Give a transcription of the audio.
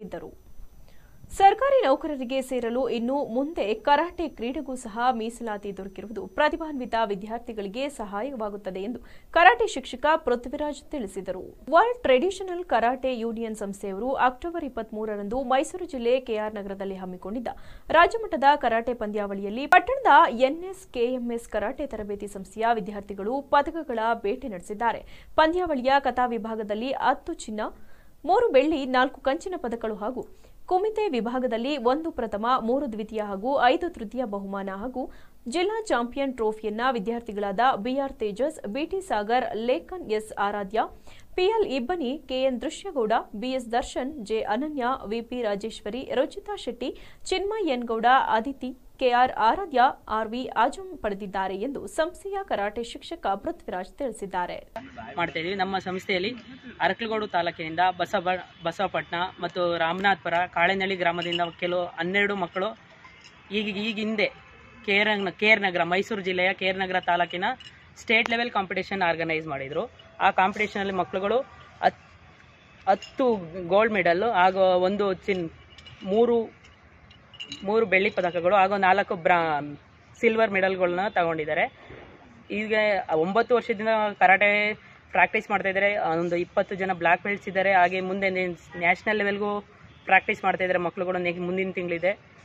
ಹೇಳಿದರು ಸರ್ಕಾರಿ ನೌಕರರಿಗೆ ಸೇರಲು ಇನ್ನು ಮುಂದೆ ಕರಾಟೆ ಕ್ರೀಡೆಗೂ ಸಹ ಮೀಸಲಾತಿ ದೊರಕಿರುವುದು ಪ್ರತಿಭಾನ್ವಿತ ವಿದ್ಯಾರ್ಥಿಗಳಿಗೆ ಸಹಾಯವಾಗುತ್ತದೆ ಎಂದು ಕರಾಟೆ ಶಿಕ್ಷಕ ಪೃಥ್ವಿರಾಜ್ ತಿಳಿಸಿದರು ವರ್ಲ್ಡ್ ಟ್ರೆಡಿಷನಲ್ ಕರಾಟೆ ಯೂನಿಯನ್ ಸಂಸ್ಥೆಯವರು ಅಕ್ಟೋಬರ್ ಇಪ್ಪತ್ಮೂರರಂದು ಮೈಸೂರು ಜಿಲ್ಲೆ ಕೆಆರ್ ನಗರದಲ್ಲಿ ಹಮ್ಮಿಕೊಂಡಿದ್ದ ರಾಜ್ಯಮಟ್ಟದ ಕರಾಟೆ ಪಂದ್ಯಾವಳಿಯಲ್ಲಿ ಪಟ್ಟಣದ ಎನ್ಎಸ್ ಕೆಎಂಎಸ್ ಕರಾಟೆ ತರಬೇತಿ ಸಂಸ್ಥೆಯ ವಿದ್ಯಾರ್ಥಿಗಳು ಪದಕಗಳ ಭೇಟಿ ನಡೆಸಿದ್ದಾರೆ ಪಂದ್ಯಾವಳಿಯ ಕಥಾ ವಿಭಾಗದಲ್ಲಿ ಹತ್ತು ಚಿನ್ನ ಮೂರು ಬೆಳ್ಳಿ ನಾಲ್ಕು ಕಂಚಿನ ಪದಕಗಳು ಹಾಗೂ ಕುಮಿತೆ ವಿಭಾಗದಲ್ಲಿ ಒಂದು ಪ್ರಥಮ ಮೂರು ದ್ವಿತೀಯ ಹಾಗೂ ಐದು ತೃತೀಯ ಬಹುಮಾನ ಹಾಗೂ ಜಿಲ್ಲಾ ಚಾಂಪಿಯನ್ ಟ್ರೋಫಿಯನ್ನ ವಿದ್ಯಾರ್ಥಿಗಳಾದ BR Tejas BT Sagar Lekhan S Aradhya PL Ibbani KN Drishyagowda BS Darshan J Ananya VP Rajeshwari Ruchita Shetty Chinmay N Gowda Aditi KR Aradhya RV Azam ಪಡೆದಿದ್ದಾರೆ ಎಂದು ಸಂಸ್ಥೆಯ ಕರಾಟೆ ಶಿಕ್ಷಕ ಪೃಥ್ವಿರಾಜ್ ತಿಳಿಸಿದ್ದಾರೆ ಮಾಡ್ತಾ ಇದೀವಿ ನಮ್ಮ ಸಂಸ್ಥೆಯಲ್ಲಿ ಅರಕಲಗೋಡು ತಾಲೂಕಿನಿಂದ ಬಸವ ಬಸವಪಟ್ಟಣ ಮತ್ತು ರಾಮನಾಥ್ಪುರ ಕಾಳೆನಳ್ಳಿ ಗ್ರಾಮದಿಂದ ಕೆಲವು ಹನ್ನೆರಡು ಮಕ್ಕಳು ಈಗ ಈಗ ಹಿಂದೆ ಕೇರ್ ಕೇರ್ ನಗರ ಮೈಸೂರು ಜಿಲ್ಲೆಯ ಕೇರ್ ನಗರ ತಾಲೂಕಿನ ಸ್ಟೇಟ್ ಲೆವೆಲ್ ಕಾಂಪಿಟೇಷನ್ ಆರ್ಗನೈಸ್ ಮಾಡಿದರು ಆ ಕಾಂಪಿಟೇಷನಲ್ಲಿ ಮಕ್ಕಳುಗಳು ಹತ್ ಹತ್ತು ಗೋಲ್ಡ್ ಮೆಡಲ್ಲು ಹಾಗೂ ಒಂದು ಚಿನ್ ಮೂರು ಮೂರು ಬೆಳ್ಳಿ ಪದಕಗಳು ಹಾಗೂ ನಾಲ್ಕು ಬ್ರಾ ಸಿಲ್ವರ್ ಮೆಡಲ್ಗಳನ್ನ ತಗೊಂಡಿದ್ದಾರೆ ಈಗ ಒಂಬತ್ತು ವರ್ಷದಿಂದ ಕರಾಟೆ ಪ್ರಾಕ್ಟೀಸ್ ಮಾಡ್ತಾ ಇದ್ದಾರೆ ಒಂದು ಇಪ್ಪತ್ತು ಜನ ಬ್ಲ್ಯಾಕ್ ಬೆಲ್ಟ್ಸ್ ಇದ್ದಾರೆ ಹಾಗೆ ಮುಂದೆ ನ್ಯಾಷನಲ್ ಲೆವೆಲ್ಗೂ ಪ್ರಾಕ್ಟೀಸ್ ಮಾಡ್ತಾ ಇದ್ದಾರೆ ಮಕ್ಕಳುಗಳು ನೆಕ್ ಮುಂದಿನ ತಿಂಗಳಿದೆ